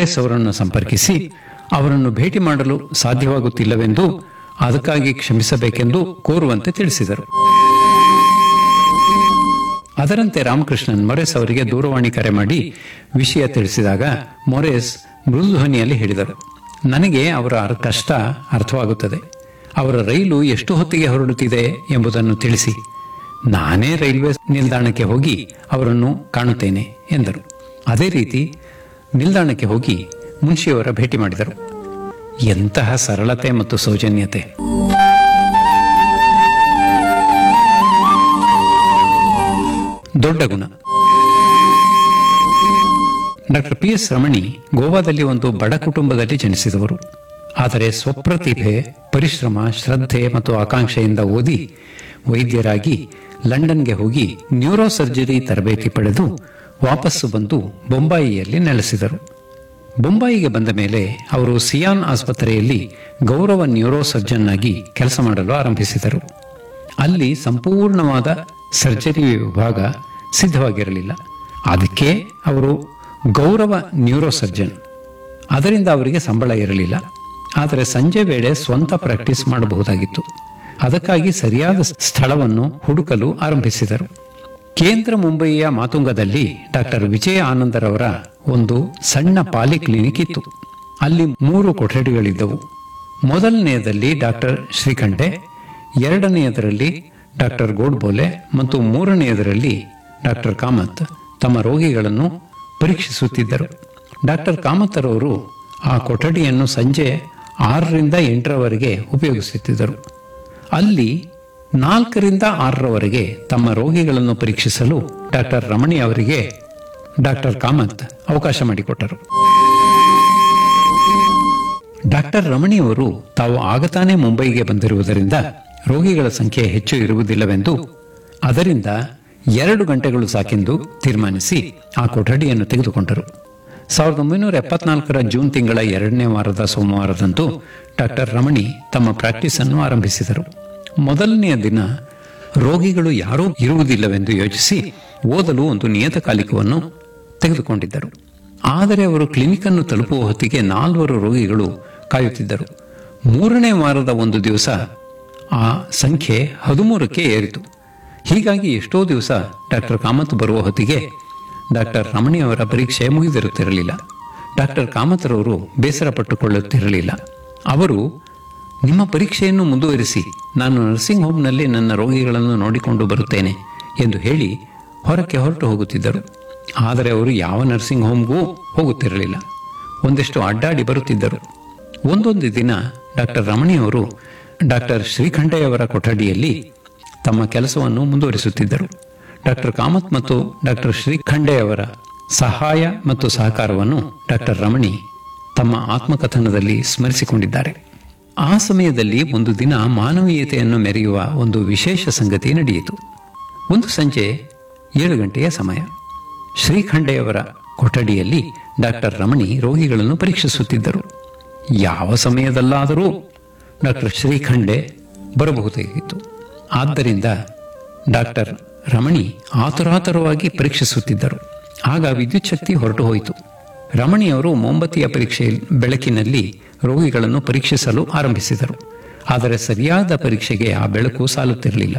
ಮೊರೇಸ್ ಅವರನ್ನು ಸಂಪರ್ಕಿಸಿ ಅವರನ್ನು ಭೇಟಿ ಮಾಡಲು ಸಾಧ್ಯವಾಗುತ್ತಿಲ್ಲವೆಂದು ಅದಕ್ಕಾಗಿ ಕ್ಷಮಿಸಬೇಕೆಂದು ಕೋರುವಂತೆ ತಿಳಿಸಿದರು ಅದರಂತೆ ರಾಮಕೃಷ್ಣನ್ ಮೊರೇಸ್ ಅವರಿಗೆ ದೂರವಾಣಿ ಕರೆ ಮಾಡಿ ವಿಷಯ ತಿಳಿಸಿದಾಗ ಮೊರೇಸ್ ಮೃದು ಧ್ವನಿಯಲ್ಲಿ ಹೇಳಿದರು ನನಗೆ ಅವರ ಕಷ್ಟ ಅರ್ಥವಾಗುತ್ತದೆ ಅವರ ರೈಲು ಎಷ್ಟು ಹೊತ್ತಿಗೆ ಹೊರಡುತ್ತಿದೆ ಎಂಬುದನ್ನು ತಿಳಿಸಿ ನಾನೇ ರೈಲ್ವೆ ನಿಲ್ದಾಣಕ್ಕೆ ಹೋಗಿ ಅವರನ್ನು ಕಾಣುತ್ತೇನೆ ಎಂದರು ಅದೇ ರೀತಿ ನಿಲ್ದಾಣಕ್ಕೆ ಹೋಗಿ ಮುನ್ಷಿಯವರ ಭೇಟಿ ಮಾಡಿದರು ಎಂತಹ ಸರಳತೆ ಮತ್ತು ಸೌಜನ್ಯತೆ ದೊಡ್ಡ ಗುಣ ಡಾಕ್ಟರ್ ಪಿ ಎಸ್ ರಮಣಿ ಗೋವಾದಲ್ಲಿ ಒಂದು ಬಡ ಕುಟುಂಬದಲ್ಲಿ ಜನಿಸಿದವರು ಆದರೆ ಸ್ವಪ್ರತಿಭೆ ಪರಿಶ್ರಮ ಶ್ರದ್ಧೆ ಮತ್ತು ಆಕಾಂಕ್ಷೆಯಿಂದ ಓದಿ ವೈದ್ಯರಾಗಿ ಲಂಡನ್ಗೆ ಹೋಗಿ ನ್ಯೂರೋ ಸರ್ಜರಿ ತರಬೇತಿ ಪಡೆದು ವಾಪಸ್ಸು ಬಂದು ಬೊಂಬಾಯಿಯಲ್ಲಿ ನೆಲೆಸಿದರು ಬೊಂಬಾಯಿಗೆ ಬಂದ ಮೇಲೆ ಅವರು ಸಿಯಾನ್ ಆಸ್ಪತ್ರೆಯಲ್ಲಿ ಗೌರವ ನ್ಯೂರೋ ಸರ್ಜನ್ ಆಗಿ ಕೆಲಸ ಮಾಡಲು ಆರಂಭಿಸಿದರು ಅಲ್ಲಿ ಸಂಪೂರ್ಣವಾದ ಸರ್ಜರಿ ವಿಭಾಗ ಸಿದ್ಧವಾಗಿರಲಿಲ್ಲ ಅದಕ್ಕೆ ಅವರು ಗೌರವ ನ್ಯೂರೋ ಸರ್ಜನ್ ಅದರಿಂದ ಅವರಿಗೆ ಸಂಬಳ ಇರಲಿಲ್ಲ ಆದರೆ ಸಂಜೆ ವೇಳೆ ಸ್ವಂತ ಪ್ರಾಕ್ಟೀಸ್ ಮಾಡಬಹುದಾಗಿತ್ತು ಅದಕ್ಕಾಗಿ ಸರಿಯಾದ ಸ್ಥಳವನ್ನು ಹುಡುಕಲು ಆರಂಭಿಸಿದರು ಕೇಂದ್ರ ಮುಂಬಯಿಯ ಮಾತುಂಗದಲ್ಲಿ ಡಾಕ್ಟರ್ ವಿಜಯ ಆನಂದರವರ ಒಂದು ಸಣ್ಣ ಪಾಲಿ ಕ್ಲಿನಿಕ್ ಇತ್ತು ಅಲ್ಲಿ ಮೂರು ಕೊಠಡಿಗಳಿದ್ದವು ಮೊದಲನೆಯದಲ್ಲಿ ಡಾಕ್ಟರ್ ಶ್ರೀಕಂಠೆ ಎರಡನೆಯದರಲ್ಲಿ ಡಾಕ್ಟರ್ ಗೋಡ್ಬೋಲೆ ಮತ್ತು ಮೂರನೆಯದರಲ್ಲಿ ಡಾಕ್ಟರ್ ಕಾಮತ್ ತಮ್ಮ ರೋಗಿಗಳನ್ನು ಪರೀಕ್ಷಿಸುತ್ತಿದ್ದರು ಡಾಕ್ಟರ್ ಕಾಮತ್ತರವರು ಆ ಕೊಠಡಿಯನ್ನು ಸಂಜೆ ಆರರಿಂದ ಎಂಟರವರೆಗೆ ಉಪಯೋಗಿಸುತ್ತಿದ್ದರು ಅಲ್ಲಿ ನಾಲ್ಕರಿಂದ ಆರರವರೆಗೆ ತಮ್ಮ ರೋಗಿಗಳನ್ನು ಪರೀಕ್ಷಿಸಲು ಡಾಕ್ಟರ್ ರಮಣಿ ಅವರಿಗೆ ಡಾಕ್ಟರ್ ಕಾಮತ್ ಅವಕಾಶ ಮಾಡಿಕೊಟ್ಟರು ಡಾಕ್ಟರ್ ರಮಣಿಯವರು ತಾವು ಆಗತಾನೆ ಮುಂಬೈಗೆ ಬಂದಿರುವುದರಿಂದ ರೋಗಿಗಳ ಸಂಖ್ಯೆ ಹೆಚ್ಚು ಇರುವುದಿಲ್ಲವೆಂದು ಅದರಿಂದ ಎರಡು ಗಂಟೆಗಳು ಸಾಕೆಂದು ತೀರ್ಮಾನಿಸಿ ಆ ಕೊಠಡಿಯನ್ನು ತೆಗೆದುಕೊಂಡರು ಸಾವಿರದ ಒಂಬೈನೂರ ಎಪ್ಪತ್ನಾಲ್ಕರ ಜೂನ್ ತಿಂಗಳ ಎರಡನೇ ವಾರದ ಸೋಮವಾರದಂದು ಡಾಕ್ಟರ್ ರಮಣಿ ತಮ್ಮ ಪ್ರಾಕ್ಟೀಸ್ ಅನ್ನು ಆರಂಭಿಸಿದರು ಮೊದಲನೆಯ ದಿನ ರೋಗಿಗಳು ಯಾರೂ ಇರುವುದಿಲ್ಲವೆಂದು ಯೋಚಿಸಿ ಓದಲು ಒಂದು ನಿಯತಕಾಲಿಕವನ್ನು ತೆಗೆದುಕೊಂಡಿದ್ದರು ಆದರೆ ಅವರು ಕ್ಲಿನಿಕ್ ಅನ್ನು ತಲುಪುವ ಹೊತ್ತಿಗೆ ನಾಲ್ವರು ರೋಗಿಗಳು ಕಾಯುತ್ತಿದ್ದರು ಮೂರನೇ ವಾರದ ಒಂದು ದಿವಸ ಆ ಸಂಖ್ಯೆ ಹದಿಮೂರಕ್ಕೆ ಏರಿತು ಹೀಗಾಗಿ ಎಷ್ಟೋ ದಿವಸ ಡಾಕ್ಟರ್ ಕಾಮತ್ ಬರುವ ಹೊತ್ತಿಗೆ ಡಾಕ್ಟರ್ ರಮಣಿ ಅವರ ಪರೀಕ್ಷೆ ಮುಗಿದಿರುತ್ತಿರಲಿಲ್ಲ ಡಾಕ್ಟರ್ ಕಾಮತ್ರವರು ಬೇಸರ ಪಟ್ಟುಕೊಳ್ಳುತ್ತಿರಲಿಲ್ಲ ಅವರು ನಿಮ್ಮ ಪರೀಕ್ಷೆಯನ್ನು ಮುಂದುವರಿಸಿ ನಾನು ನರ್ಸಿಂಗ್ ಹೋಮ್ನಲ್ಲಿ ನನ್ನ ರೋಗಿಗಳನ್ನು ನೋಡಿಕೊಂಡು ಬರುತ್ತೇನೆ ಎಂದು ಹೇಳಿ ಹೊರಕ್ಕೆ ಹೊರಟು ಹೋಗುತ್ತಿದ್ದರು ಆದರೆ ಅವರು ಯಾವ ನರ್ಸಿಂಗ್ ಹೋಮ್ಗೂ ಹೋಗುತ್ತಿರಲಿಲ್ಲ ಒಂದಿಷ್ಟು ಅಡ್ಡಾಡಿ ಬರುತ್ತಿದ್ದರು ಒಂದೊಂದು ದಿನ ಡಾಕ್ಟರ್ ರಮಣಿಯವರು ಡಾಕ್ಟರ್ ಶ್ರೀಕಂಠಯ್ಯವರ ಕೊಠಡಿಯಲ್ಲಿ ತಮ್ಮ ಕೆಲಸವನ್ನು ಮುಂದುವರಿಸುತ್ತಿದ್ದರು ಡಾಕ್ಟರ್ ಕಾಮತ್ ಮತ್ತು ಡಾಕ್ಟರ್ ಶ್ರೀಖಂಡೆಯವರ ಸಹಾಯ ಮತ್ತು ಸಹಕಾರವನ್ನು ಡಾಕ್ಟರ್ ರಮಣಿ ತಮ್ಮ ಆತ್ಮಕಥನದಲ್ಲಿ ಸ್ಮರಿಸಿಕೊಂಡಿದ್ದಾರೆ ಆ ಸಮಯದಲ್ಲಿ ಒಂದು ದಿನ ಮಾನವೀಯತೆಯನ್ನು ಮೆರೆಯುವ ಒಂದು ವಿಶೇಷ ಸಂಗತಿ ನಡೆಯಿತು ಒಂದು ಸಂಜೆ ಏಳು ಗಂಟೆಯ ಸಮಯ ಶ್ರೀಖಂಡೆಯವರ ಕೊಠಡಿಯಲ್ಲಿ ಡಾಕ್ಟರ್ ರಮಣಿ ರೋಗಿಗಳನ್ನು ಪರೀಕ್ಷಿಸುತ್ತಿದ್ದರು ಯಾವ ಸಮಯದಲ್ಲಾದರೂ ಡಾಕ್ಟರ್ ಶ್ರೀಖಂಡೆ ಬರಬಹುದಾಗಿತ್ತು ಆದ್ದರಿಂದ ಡಾಕ್ಟರ್ ರಮಣಿ ಆತುರಾತುರವಾಗಿ ಪರೀಕ್ಷಿಸುತ್ತಿದ್ದರು ಆಗ ವಿದ್ಯುತ್ ಶಕ್ತಿ ಹೊರಟು ಹೋಯಿತು ರಮಣಿಯವರು ಮೊಂಬತ್ತಿಯ ಪರೀಕ್ಷೆ ಬೆಳಕಿನಲ್ಲಿ ರೋಗಿಗಳನ್ನು ಪರೀಕ್ಷಿಸಲು ಆರಂಭಿಸಿದರು ಆದರೆ ಸರಿಯಾದ ಪರೀಕ್ಷೆಗೆ ಆ ಬೆಳಕು ಸಾಲುತ್ತಿರಲಿಲ್ಲ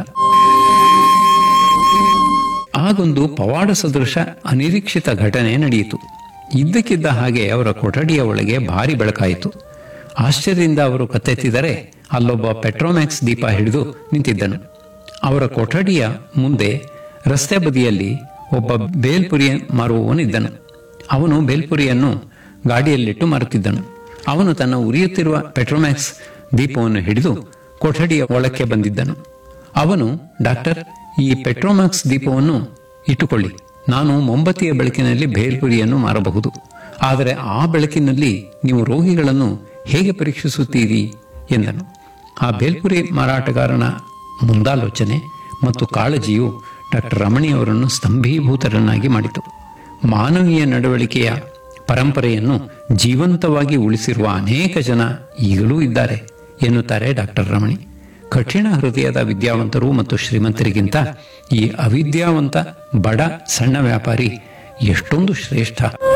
ಆಗೊಂದು ಪವಾಡ ಸದೃಶ ಅನಿರೀಕ್ಷಿತ ಘಟನೆ ನಡೆಯಿತು ಇದ್ದಕ್ಕಿದ್ದ ಹಾಗೆ ಅವರ ಕೊಠಡಿಯ ಒಳಗೆ ಭಾರಿ ಬೆಳಕಾಯಿತು ಆಶ್ಚರ್ಯದಿಂದ ಅವರು ಕತ್ತೆತ್ತಿದರೆ ಅಲ್ಲೊಬ್ಬ ಪೆಟ್ರೋಮ್ಯಾಕ್ಸ್ ದೀಪ ಹಿಡಿದು ನಿಂತಿದ್ದನು ಅವರ ಕೊಠಡಿಯ ಮುಂದೆ ರಸ್ತೆ ಬದಿಯಲ್ಲಿ ಒಬ್ಬ ಬೇಲ್ಪುರಿ ಮಾರುವವನಿದ್ದನು ಅವನು ಬೇಲ್ಪುರಿಯನ್ನು ಗಾಡಿಯಲ್ಲಿಟ್ಟು ಮಾರುತ್ತಿದ್ದನು ಅವನು ತನ್ನ ಉರಿಯುತ್ತಿರುವ ಪೆಟ್ರೋಮ್ಯಾಕ್ಸ್ ದೀಪವನ್ನು ಹಿಡಿದು ಕೊಠಡಿಯ ಒಳಕ್ಕೆ ಬಂದಿದ್ದನು ಅವನು ಡಾಕ್ಟರ್ ಈ ಪೆಟ್ರೋಮ್ಯಾಕ್ಸ್ ದೀಪವನ್ನು ಇಟ್ಟುಕೊಳ್ಳಿ ನಾನು ಮೊಂಬತ್ತಿಯ ಬೆಳಕಿನಲ್ಲಿ ಬೇಲ್ಪುರಿಯನ್ನು ಮಾರಬಹುದು ಆದರೆ ಆ ಬೆಳಕಿನಲ್ಲಿ ನೀವು ರೋಗಿಗಳನ್ನು ಹೇಗೆ ಪರೀಕ್ಷಿಸುತ್ತೀರಿ ಎಂದನು ಆ ಬೇಲ್ಪುರಿ ಮಾರಾಟಗಾರನ ಮುಂದಾಲೋಚನೆ ಮತ್ತು ಕಾಳಜಿಯು ಡಾಕ್ಟರ್ ರಮಣಿಯವರನ್ನು ಸ್ತಂಭೀಭೂತರನ್ನಾಗಿ ಮಾಡಿತು ಮಾನವೀಯ ನಡವಳಿಕೆಯ ಪರಂಪರೆಯನ್ನು ಜೀವಂತವಾಗಿ ಉಳಿಸಿರುವ ಅನೇಕ ಜನ ಈಗಲೂ ಇದ್ದಾರೆ ಎನ್ನುತ್ತಾರೆ ಡಾಕ್ಟರ್ ರಮಣಿ ಕಠಿಣ ಹೃದಯದ ವಿದ್ಯಾವಂತರು ಮತ್ತು ಶ್ರೀಮಂತರಿಗಿಂತ ಈ ಅವಿದ್ಯಾವಂತ ಬಡ ಸಣ್ಣ ವ್ಯಾಪಾರಿ ಎಷ್ಟೊಂದು ಶ್ರೇಷ್ಠ